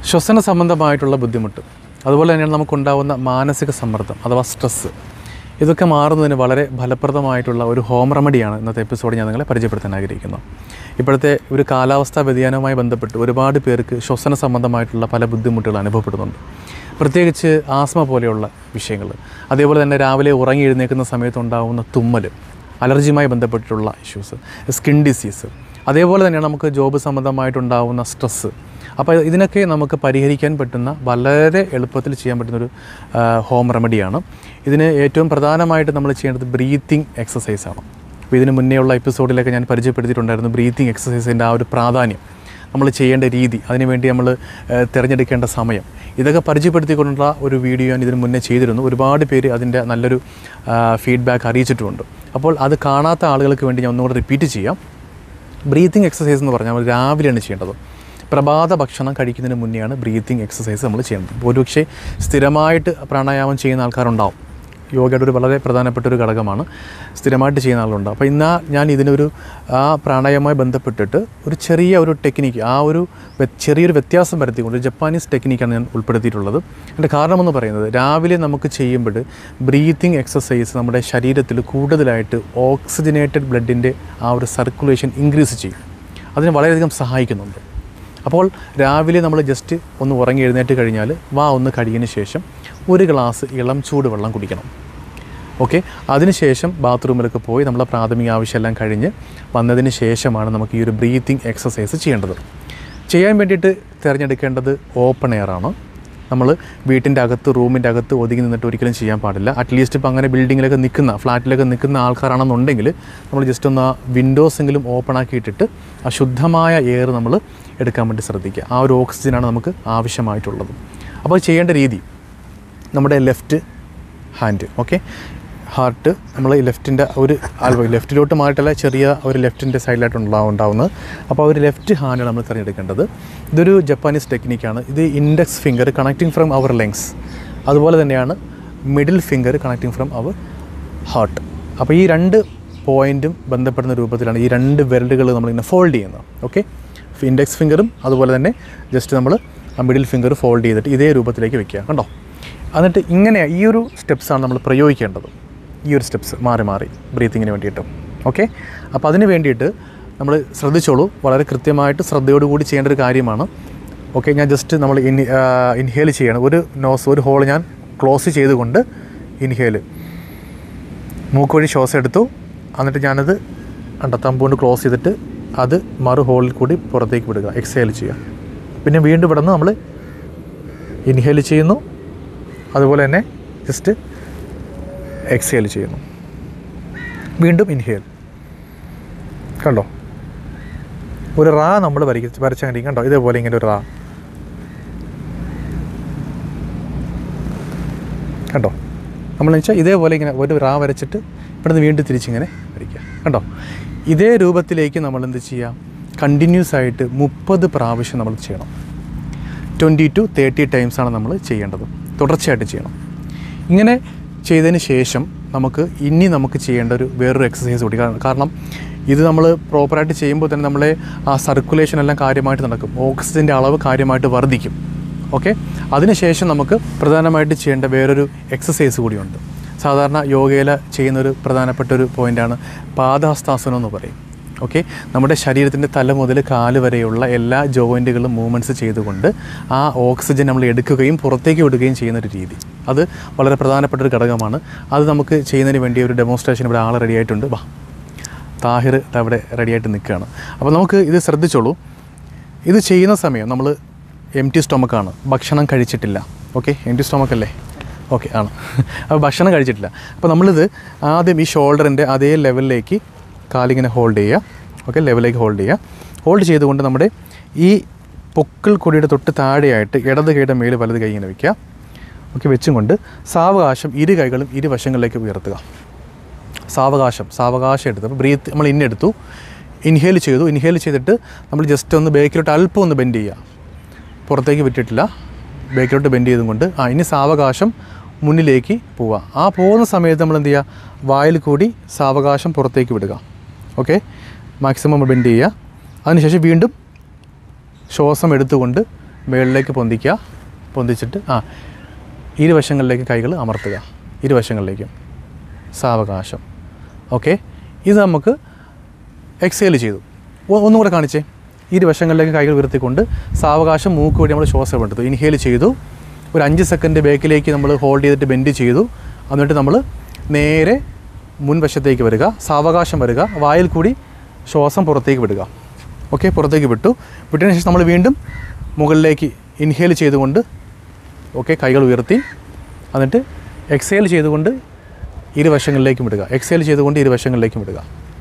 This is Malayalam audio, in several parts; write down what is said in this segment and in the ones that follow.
ശ്വസന സംബന്ധമായിട്ടുള്ള ബുദ്ധിമുട്ട് അതുപോലെ തന്നെയാണ് നമുക്കുണ്ടാവുന്ന മാനസിക സമ്മർദ്ദം അഥവാ സ്ട്രെസ്സ് ഇതൊക്കെ മാറുന്നതിന് വളരെ ഫലപ്രദമായിട്ടുള്ള ഒരു ഹോം റെമഡിയാണ് ഇന്നത്തെ എപ്പിസോഡ് ഞാൻ നിങ്ങളെ പരിചയപ്പെടുത്താൻ ആഗ്രഹിക്കുന്നു ഇപ്പോഴത്തെ ഒരു കാലാവസ്ഥാ വ്യതിയാനവുമായി ബന്ധപ്പെട്ട് ഒരുപാട് പേർക്ക് ശ്വസന സംബന്ധമായിട്ടുള്ള പല ബുദ്ധിമുട്ടുകൾ അനുഭവപ്പെടുന്നുണ്ട് പ്രത്യേകിച്ച് ആസ്മ പോലെയുള്ള വിഷയങ്ങൾ അതേപോലെ തന്നെ രാവിലെ ഉറങ്ങി എഴുന്നേൽക്കുന്ന സമയത്ത് ഉണ്ടാകുന്ന തുമ്മൽ അലർജിയുമായി ബന്ധപ്പെട്ടിട്ടുള്ള ഇഷ്യൂസ് സ്കിൻ ഡിസീസ് അതേപോലെ തന്നെയാണ് നമുക്ക് ജോബ് സംബന്ധമായിട്ടുണ്ടാകുന്ന സ്ട്രെസ്സ് അപ്പോൾ ഇതിനൊക്കെ നമുക്ക് പരിഹരിക്കാൻ പറ്റുന്ന വളരെ എളുപ്പത്തിൽ ചെയ്യാൻ പറ്റുന്നൊരു ആ, ഹോം റെമഡിയാണ് ഇതിന് ഏറ്റവും പ്രധാനമായിട്ട് നമ്മൾ ചെയ്യേണ്ടത് ബ്രീത്തിങ് എക്സസൈസാണ് അപ്പോൾ ഇതിന് മുന്നേ ഉള്ള എപ്പിസോഡിലൊക്കെ ഞാൻ പരിചയപ്പെടുത്തിയിട്ടുണ്ടായിരുന്നു ബ്രീത്തിങ് എക്സസൈസിൻ്റെ ആ ഒരു പ്രാധാന്യം നമ്മൾ ചെയ്യേണ്ട രീതി അതിനുവേണ്ടി നമ്മൾ ഏഹ്, തിരഞ്ഞെടുക്കേണ്ട സമയം ഇതൊക്കെ പരിചയപ്പെടുത്തിക്കൊണ്ടുള്ള ഒരു വീഡിയോ ഞാൻ ഇതിന് മുന്നേ ചെയ്തിരുന്നു ഒരുപാട് പേര് അതിൻ്റെ നല്ലൊരു ഫീഡ്ബാക്ക് അറിയിച്ചിട്ടുമുണ്ട് അപ്പോൾ അത് കാണാത്ത ആളുകൾക്ക് വേണ്ടി ഞാൻ ഒന്നുകൂടെ റിപ്പീറ്റ് ചെയ്യാം ബ്രീത്തിങ് എക്സസൈസ് എന്ന് പറഞ്ഞാൽ നമ്മൾ രാവിലെയാണ് ചെയ്യേണ്ടത് പ്രഭാത ഭക്ഷണം കഴിക്കുന്നതിന് മുന്നെയാണ് ബ്രീത്തിങ് എക്സസൈസ് നമ്മൾ ചെയ്യേണ്ടത് ഇപ്പോൾ ഒരുപക്ഷെ സ്ഥിരമായിട്ട് പ്രാണായാമം ചെയ്യുന്ന ആൾക്കാരുണ്ടാവും യോഗയുടെ ഒരു വളരെ പ്രധാനപ്പെട്ട ഒരു ഘടകമാണ് സ്ഥിരമായിട്ട് ചെയ്യുന്ന ആളുണ്ട് അപ്പോൾ ഇന്ന് ഞാൻ ഇതിനൊരു ആ പ്രാണായാമവുമായി ബന്ധപ്പെട്ടിട്ട് ഒരു ചെറിയ ഒരു ടെക്നിക്ക് ആ ഒരു വ്യ- ചെറിയൊരു വ്യത്യാസം വരുത്തിക്കൊണ്ട് ഒരു ജപ്പാനീസ് ടെക്നിക്കാണ് ഞാൻ ഉൾപ്പെടുത്തിയിട്ടുള്ളത് അതിൻ്റെ കാരണമെന്ന് പറയുന്നത് രാവിലെ നമുക്ക് ചെയ്യുമ്പോൾ ബ്രീത്തിങ് എക്സസൈസ് നമ്മുടെ ശരീരത്തിൽ കൂടുതലായിട്ട് ഓക്സിജനേറ്റഡ് ബ്ലഡിൻ്റെ ആ ഒരു സർക്കുലേഷൻ ഇൻക്രീസ് ചെയ്യും അതിന് വളരെയധികം സഹായിക്കുന്നുണ്ട് അപ്പോൾ രാവിലെ നമ്മൾ ജസ്റ്റ് ഒന്ന് ഉറങ്ങി എഴുന്നേറ്റ് കഴിഞ്ഞാൽ വാ ഒന്ന് കഴിയതിന് ശേഷം ഒരു ഗ്ലാസ് ഇളം ചൂട് വെള്ളം കുടിക്കണം ഓക്കെ അതിനുശേഷം ബാത്റൂമിലൊക്കെ പോയി നമ്മളെ പ്രാഥമിക ആവശ്യമെല്ലാം കഴിഞ്ഞ് വന്നതിന് ശേഷമാണ് നമുക്ക് ഈ ഒരു ബ്രീത്തിങ് എക്സസൈസ് ചെയ്യേണ്ടത് ചെയ്യാൻ വേണ്ടിയിട്ട് തിരഞ്ഞെടുക്കേണ്ടത് ഓപ്പൺ എയറാണ് നമ്മൾ വീട്ടിൻ്റെ അകത്ത് റൂമിൻ്റെ അകത്ത് ഒതുങ്ങി നിന്നിട്ട് ഒരിക്കലും ചെയ്യാൻ പാടില്ല അറ്റ്ലീസ്റ്റ് ഇപ്പോൾ അങ്ങനെ ബിൽഡിങ്ങിലൊക്കെ നിൽക്കുന്ന ഫ്ലാറ്റിലൊക്കെ നിൽക്കുന്ന ആൾക്കാരാണെന്നുണ്ടെങ്കിൽ നമ്മൾ ജസ്റ്റ് ഒന്ന് ആ വിൻഡോസ് എങ്കിലും ഓപ്പൺ ആക്കിയിട്ടിട്ട് ആ ശുദ്ധമായ എയർ നമ്മൾ എടുക്കാൻ വേണ്ടി ശ്രദ്ധിക്കുക ആ ഒരു ഓക്സിജനാണ് നമുക്ക് ആവശ്യമായിട്ടുള്ളത് അപ്പോൾ ചെയ്യേണ്ട രീതി നമ്മുടെ ലെഫ്റ്റ് ഹാൻഡ് ഓക്കെ ഹാർട്ട് നമ്മൾ ഈ ലെഫ്റ്റിൻ്റെ ഒരു ആൽബം ലെഫ്റ്റിലോട്ട് മാറിയിട്ടല്ല ചെറിയ ഒരു ലെഫ്റ്റിൻ്റെ സൈഡിലായിട്ട് ഉണ്ടാവും ഉണ്ടാവുന്നത് അപ്പോൾ ആ ഒരു ലെഫ്റ്റ് ഹാൻഡ് നമ്മൾ തിരഞ്ഞെടുക്കേണ്ടത് ഇതൊരു ജപ്പാനീസ് ടെക്നിക്കാണ് ഇത് index finger connecting from our lungs അതുപോലെ തന്നെയാണ് middle finger connecting from our heart അപ്പോൾ ഈ രണ്ട് പോയിൻറ്റും ബന്ധപ്പെടുന്ന രൂപത്തിലാണ് ഈ രണ്ട് വിരലുകൾ നമ്മളിങ്ങനെ ഫോൾഡ് ചെയ്യുന്നത് ഓക്കെ ഇൻഡെക്സ് ഫിംഗറും അതുപോലെ തന്നെ ജസ്റ്റ് നമ്മൾ ആ മിഡിൽ ഫിംഗർ ഫോൾഡ് ചെയ്തിട്ട് ഇതേ രൂപത്തിലേക്ക് വെക്കുക കണ്ടോ എന്നിട്ട് ഇങ്ങനെ ഈ ഒരു സ്റ്റെപ്സാണ് നമ്മൾ പ്രയോഗിക്കേണ്ടത് ഈ ഒരു സ്റ്റെപ്സ് മാറി മാറി ബ്രീത്തിങ്ങിന് വേണ്ടിയിട്ട് ഓക്കെ അപ്പോൾ അതിന് വേണ്ടിയിട്ട് നമ്മൾ ശ്രദ്ധിച്ചോളൂ വളരെ കൃത്യമായിട്ട് ശ്രദ്ധയോടുകൂടി ചെയ്യേണ്ട ഒരു കാര്യമാണ് ഓക്കെ ഞാൻ ജസ്റ്റ് നമ്മൾ ഇൻ ഇൻഹേൽ ചെയ്യണം ഒരു നോസ് ഒരു ഹോൾ ഞാൻ ക്ലോസ് ചെയ്തുകൊണ്ട് ഇൻഹേൽ മൂക്ക് വഴി ശ്വാസം എടുത്തു എന്നിട്ട് ഞാനത് അണ്ടത്തമ്പ് കൊണ്ട് ക്ലോസ് ചെയ്തിട്ട് അത് മറു ഹോളിൽ കൂടി പുറത്തേക്ക് വിടുക എക്സേൽ ചെയ്യുക പിന്നെ വീണ്ടും ഇവിടെ നിന്ന് നമ്മൾ ഇൻഹേൽ ചെയ്യുന്നു അതുപോലെ തന്നെ ജസ്റ്റ് എക്സേൽ ചെയ്യുന്നു വീണ്ടും ഇൻഹേൽ കണ്ടോ ഒരു റാ നമ്മൾ വരയ്ക്ക വരച്ചാൽ മതി കണ്ടോ ഇതേപോലെ ഇങ്ങനെ ഒരു റാ കണ്ടോ നമ്മൾ വെച്ചാൽ ഇതേപോലെ ഇങ്ങനെ ഒരു റാ വരച്ചിട്ട് ഇവിടുന്ന് വീണ്ടും തിരിച്ചിങ്ങനെ വരയ്ക്കുക കണ്ടോ ഇതേ രൂപത്തിലേക്ക് നമ്മൾ എന്ത് ചെയ്യുക കണ്ടിന്യൂസ് ആയിട്ട് മുപ്പത് പ്രാവശ്യം നമ്മൾ ചെയ്യണം ട്വൻറ്റി ടു തേർട്ടി ടൈംസാണ് നമ്മൾ ചെയ്യേണ്ടത് തുടർച്ചയായിട്ട് ചെയ്യണം ഇങ്ങനെ ചെയ്തതിന് ശേഷം നമുക്ക് ഇനി നമുക്ക് ചെയ്യേണ്ട ഒരു വേറൊരു എക്സസൈസ് കൂടി കാരണം- കാരണം ഇത് നമ്മൾ പ്രോപ്പറായിട്ട് ചെയ്യുമ്പോൾ തന്നെ നമ്മളെ ആ സർക്കുലേഷൻ എല്ലാം കാര്യമായിട്ട് നടക്കും ഓക്സിജൻ്റെ അളവ് കാര്യമായിട്ട് വർദ്ധിക്കും ഓക്കെ അതിനുശേഷം നമുക്ക് പ്രധാനമായിട്ട് ചെയ്യേണ്ട വേറൊരു എക്സസൈസ് കൂടിയുണ്ട് സാധാരണ യോഗയിൽ ചെയ്യുന്നൊരു പ്രധാനപ്പെട്ട ഒരു പോയിൻ്റാണ് പാദഹസ്താസനം എന്ന് പറയും ഓക്കെ നമ്മുടെ ശരീരത്തിൻ്റെ തല മുതൽ കാല് വരെയുള്ള എല്ലാ ജോയിൻറ്റുകളും മൂവ്മെൻറ്റ്സ് ചെയ്തുകൊണ്ട് ആ ഓക്സിജൻ നമ്മൾ എടുക്കുകയും പുറത്തേക്ക് വിടുകയും ചെയ്യുന്ന ഒരു രീതി അത് വളരെ പ്രധാനപ്പെട്ട ഒരു ഘടകമാണ് അത് നമുക്ക് ചെയ്യുന്നതിന് വേണ്ടി ഒരു ഡെമോൺസ്ട്രേഷൻ ഇവിടെ ആൾ റെഡി ആയിട്ടുണ്ട് വാ താഹിർ ദാ ഇവിടെ റെഡിയായിട്ട് നിൽക്കുകയാണ് അപ്പോൾ നമുക്ക് ഇത് ശ്രദ്ധിച്ചോളൂ ഇത് ചെയ്യുന്ന സമയം നമ്മൾ എം ടി സ്റ്റൊമക്കാണ് ഭക്ഷണം കഴിച്ചിട്ടില്ല ഓക്കെ എം ടി സ്റ്റൊമക്ക് അല്ലേ ഓക്കെ ആണ് അപ്പോൾ ഭക്ഷണം കഴിച്ചിട്ടില്ല അപ്പോൾ നമ്മളിത് ആദ്യം ഈ ഷോൾഡറിൻ്റെ അതേ ലെവലിലേക്ക് കാലിങ്ങനെ ഹോൾഡ് ചെയ്യുക ഓക്കെ ലെവലിലേക്ക് ഹോൾഡ് ചെയ്യുക ഹോൾഡ് ചെയ്തുകൊണ്ട് നമ്മുടെ ഈ പൊക്കിൾ കൊടിയുടെ തൊട്ട് താഴെയായിട്ട് ഇടത് കൈയുടെ മേൽ വലത് കൈ ഇങ്ങനെ വയ്ക്കുക ഓക്കെ വെച്ചും കൊണ്ട് സാവകാശം ഇരു കൈകളും ഇരുവശങ്ങളിലേക്ക് ഉയർത്തുക സാവകാശം സാവകാശം എടുത്ത് അപ്പോൾ ബ്രീത്ത് നമ്മൾ ഇന്നെടുത്തു ഇൻഹേൽ ചെയ്തു ഇൻഹേൽ ചെയ്തിട്ട് നമ്മൾ ജസ്റ്റ് ഒന്ന് ബേക്കിലോട്ട് അല്പം ഒന്ന് ബെൻഡ് ചെയ്യുക പുറത്തേക്ക് വിട്ടിട്ടില്ല ബേക്കിലോട്ട് ബെൻഡ് ചെയ്തും കൊണ്ട് ആ ഇനി സാവകാശം മുന്നിലേക്ക് പോവുക ആ പോകുന്ന സമയത്ത് നമ്മൾ എന്ത് ചെയ്യുക വായിൽ കൂടി സാവകാശം പുറത്തേക്ക് വിടുക ഓക്കെ മാക്സിമം ബെൻഡ് ചെയ്യുക അതിനുശേഷം വീണ്ടും ശ്വാസം എടുത്തുകൊണ്ട് മുകളിലേക്ക് പൊന്തിക്കുക പൊന്തിച്ചിട്ട് ആ ഇരുവശങ്ങളിലേക്ക് കൈകൾ അമർത്തുക ഇരുവശങ്ങളിലേക്കും സാവകാശം ഓക്കെ ഇത് നമുക്ക് എക്സേൽ ചെയ്തു ഒ- ഒന്നും കൂടെ കാണിച്ചേ ഇരുവശങ്ങളിലേക്ക് കൈകൾ ഉയർത്തിക്കൊണ്ട് സാവകാശം മൂക്ക് വഴി നമ്മൾ ശ്വാസം എടുത്തു ഇൻഹേൽ ചെയ്തു ഒരു അഞ്ച് സെക്കൻഡ് ബാക്കിലേക്ക് നമ്മൾ ഹോൾഡ് ചെയ്തിട്ട് ബെൻഡ് ചെയ്തു എന്നിട്ട് നമ്മൾ നേരെ മുൻവശത്തേക്ക് വരിക സാവകാശം വരിക വായിൽ കൂടി ശ്വാസം പുറത്തേക്ക് വിടുക ഓക്കെ പുറത്തേക്ക് വിട്ടു വിട്ടതിന് ശേഷം നമ്മൾ വീണ്ടും മുകളിലേക്ക് ഇൻഹേൽ ചെയ്തുകൊണ്ട് ഓക്കെ കൈകൾ ഉയർത്തി എന്നിട്ട് എക്സേൽ ചെയ്തുകൊണ്ട് ഇരുവശങ്ങളിലേക്കും വിടുക എക്സേൽ ചെയ്തുകൊണ്ട് ഇരുവശങ്ങളിലേക്കും വിടുക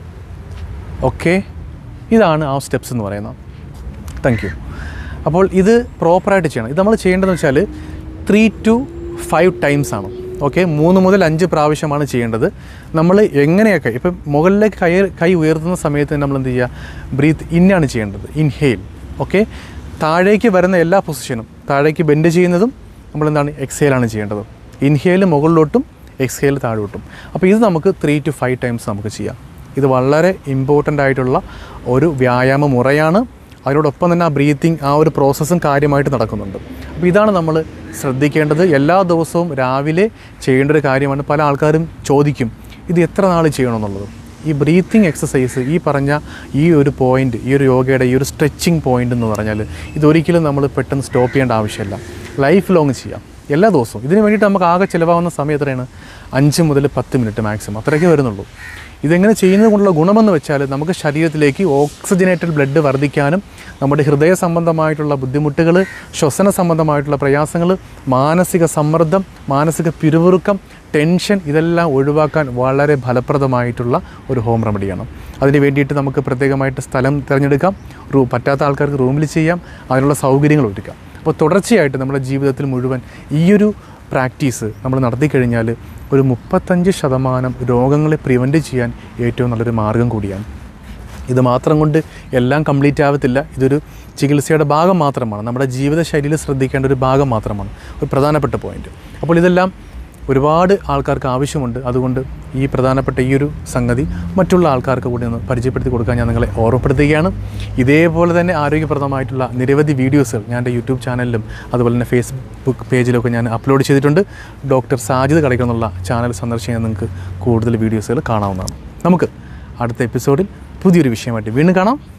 ഓക്കെ ഇതാണ് ആ സ്റ്റെപ്സ് എന്ന് പറയുന്നത് താങ്ക് യു അപ്പോൾ ഇത് പ്രോപ്പറായിട്ട് ചെയ്യണം ഇത് നമ്മൾ ചെയ്യേണ്ടതെന്ന് വെച്ചാൽ ത്രീ ടു ഫൈവ് ടൈംസ് ആണ് ഓക്കെ മൂന്ന് മുതൽ അഞ്ച് പ്രാവശ്യമാണ് ചെയ്യേണ്ടത് നമ്മൾ എങ്ങനെയൊക്കെ ഇപ്പം മുകളിലേക്ക് കൈ കൈ ഉയർത്തുന്ന സമയത്ത് നമ്മൾ എന്ത് ചെയ്യുക ബ്രീത്ത് ഇന്നാണ് ചെയ്യേണ്ടത് ഇൻഹെയിൽ ഓക്കെ താഴേക്ക് വരുന്ന എല്ലാ പൊസിഷനും താഴേക്ക് ബെൻഡ് ചെയ്യുന്നതും നമ്മൾ എന്താണ് എക്സെയിലാണ് ചെയ്യേണ്ടത് ഇൻഹെയിൽ മുകളിലോട്ടും എക്സ്ഹെയിൽ താഴോട്ടും അപ്പോൾ ഇത് നമുക്ക് ത്രീ ടു ഫൈവ് ടൈംസ് നമുക്ക് ചെയ്യാം ഇത് വളരെ ഇമ്പോർട്ടൻ്റ് ആയിട്ടുള്ള ഒരു വ്യായാമ മുറയാണ് അതിനോടൊപ്പം തന്നെ ആ ബ്രീത്തിങ് ആ ഒരു പ്രോസസ്സും കാര്യമായിട്ട് നടക്കുന്നുണ്ട് അപ്പോൾ ഇതാണ് നമ്മൾ ശ്രദ്ധിക്കേണ്ടത് എല്ലാ ദിവസവും രാവിലെ ചെയ്യേണ്ട ഒരു കാര്യമാണ് പല ആൾക്കാരും ചോദിക്കും ഇത് എത്ര നാൾ ചെയ്യണമെന്നുള്ളത് ഈ ബ്രീത്തിങ് എക്സസൈസ് ഈ പറഞ്ഞ ഈ ഒരു പോയിൻ്റ് ഈ ഒരു യോഗയുടെ ഈ ഒരു സ്ട്രെച്ചിങ് പോയിൻ്റ് എന്ന് പറഞ്ഞാൽ ഇതൊരിക്കലും നമ്മൾ പെട്ടെന്ന് സ്റ്റോപ്പ് ചെയ്യേണ്ട ആവശ്യമില്ല ലൈഫ് ലോങ് ചെയ്യാം എല്ലാ ദിവസവും ഇതിന് വേണ്ടിയിട്ട് നമുക്ക് ആകെ ചിലവാകുന്ന സമയം എത്രയാണ് അഞ്ച് മുതൽ പത്ത് മിനിറ്റ് മാക്സിമം അത്രയൊക്കെ വരുന്നുള്ളൂ ഇതെങ്ങനെ ചെയ്യുന്നത് കൊണ്ടുള്ള ഗുണമെന്ന് വെച്ചാൽ നമുക്ക് ശരീരത്തിലേക്ക് ഓക്സിജനേറ്റഡ് ബ്ലഡ് വർദ്ധിക്കാനും നമ്മുടെ ഹൃദയ സംബന്ധമായിട്ടുള്ള ബുദ്ധിമുട്ടുകൾ ശ്വസന സംബന്ധമായിട്ടുള്ള പ്രയാസങ്ങൾ മാനസിക സമ്മർദ്ദം മാനസിക പിരിമുറുക്കം ടെൻഷൻ ഇതെല്ലാം ഒഴിവാക്കാൻ വളരെ ഫലപ്രദമായിട്ടുള്ള ഒരു ഹോം റെമഡിയാണ് അതിന് വേണ്ടിയിട്ട് നമുക്ക് പ്രത്യേകമായിട്ട് സ്ഥലം തിരഞ്ഞെടുക്കാം റൂ പറ്റാത്ത ആൾക്കാർക്ക് റൂമിൽ ചെയ്യാം അതിനുള്ള സൗകര്യങ്ങൾ ഒരുക്കാം അപ്പോൾ തുടർച്ചയായിട്ട് നമ്മുടെ ജീവിതത്തിൽ മുഴുവൻ ഈയൊരു പ്രാക്ടീസ് നമ്മൾ നടത്തി കഴിഞ്ഞാൽ ഒരു മുപ്പത്തഞ്ച് ശതമാനം രോഗങ്ങളെ പ്രിവെൻറ്റ് ചെയ്യാൻ ഏറ്റവും നല്ലൊരു മാർഗം കൂടിയാണ് ഇത് മാത്രം കൊണ്ട് എല്ലാം കംപ്ലീറ്റ് ആവത്തില്ല ഇതൊരു ചികിത്സയുടെ ഭാഗം മാത്രമാണ് നമ്മുടെ ജീവിതശൈലിയിൽ ശ്രദ്ധിക്കേണ്ട ഒരു ഭാഗം മാത്രമാണ് ഒരു പ്രധാനപ്പെട്ട പോയിന്റ് അപ്പോൾ ഇതെല്ലാം ഒരുപാട് ആൾക്കാർക്ക് ആവശ്യമുണ്ട് അതുകൊണ്ട് ഈ പ്രധാനപ്പെട്ട ഈ ഒരു സംഗതി മറ്റുള്ള ആൾക്കാർക്ക് കൂടി ഒന്ന് പരിചയപ്പെടുത്തി കൊടുക്കാൻ ഞാൻ നിങ്ങളെ ഓർമ്മപ്പെടുത്തുകയാണ് ഇതേപോലെ തന്നെ ആരോഗ്യപ്രദമായിട്ടുള്ള നിരവധി വീഡിയോസുകൾ ഞാൻ എൻ്റെ യൂട്യൂബ് ചാനലിലും അതുപോലെ തന്നെ ഫേസ്ബുക്ക് പേജിലൊക്കെ ഞാൻ അപ്ലോഡ് ചെയ്തിട്ടുണ്ട് ഡോക്ടർ സാജിദ് കളിക്കണം എന്നുള്ള ചാനൽ സന്ദർശിക്കാൻ നിങ്ങൾക്ക് കൂടുതൽ വീഡിയോസുകൾ കാണാവുന്നതാണ് നമുക്ക് അടുത്ത എപ്പിസോഡിൽ പുതിയൊരു വിഷയമായിട്ട് വീണ്ടും കാണാം